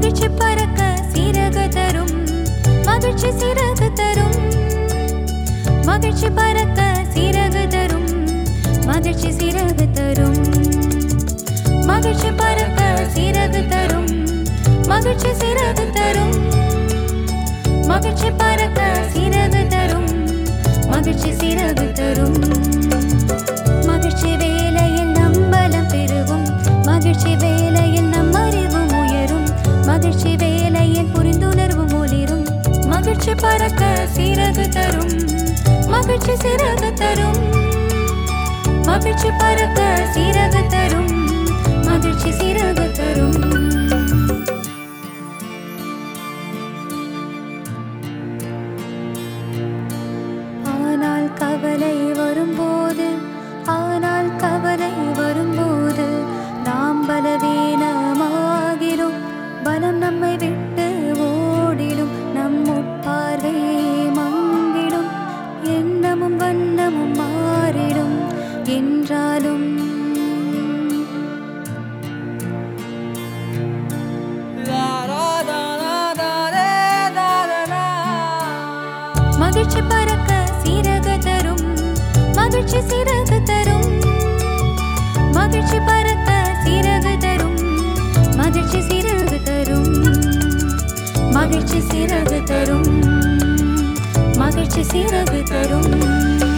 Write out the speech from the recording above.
மகிழ்ச்சி பறக்க சிறகு தரும் மகிழ்ச்சி சிறகு தரும் மகிழ்ச்சி பறக்க சிறகு தரும் மகிழ்ச்சி சிறகு தரும் மகிழ்ச்சி பறக்க சிறகு தரும் மகிழ்ச்சி சிறகு தரும் மகிழ்ச்சி பறக்க சிறகு தரும் மகிழ்ச்சி சிறகு தரும் மகிழ்ச்சி வேலையில் நம்பலம் பெருகும் மகிழ்ச்சி வேலையில் நம் அறிவும் உயரும் மகிழ்ச்சி வேலையில் புரிந்துணர்வும் ஒளிரும் மகிழ்ச்சி பறக்க சிறகு தரும் மகிழ்ச்சி சிறகு தரும் மகிழ்ச்சி பறக்க சிறகு தரும் மகிழ்ச்சி சிறகு தரும் ஆனால் கவலை வரும்போது ஆனால் கவலை வரும்போது நாம் பலவீனமாகிறோம் பலம் நம்மை விட்டு ஓடிடும் நம் உட்பார்வை மங்கிடும் எண்ணமும் வண்ணமும் மாறிடும் என்றாலும் மகிழ்ச்சி பறக்க சிறகு தரும் மகிழ்ச்சி சிறகு தரும் மகிழ்ச்சி பறக்க சிறகு தரும் மகிழ்ச்சி சிறகு தரும் மகிழ்ச்சி சிறகு தரும் மகிழ்ச்சி சிறகு தரும்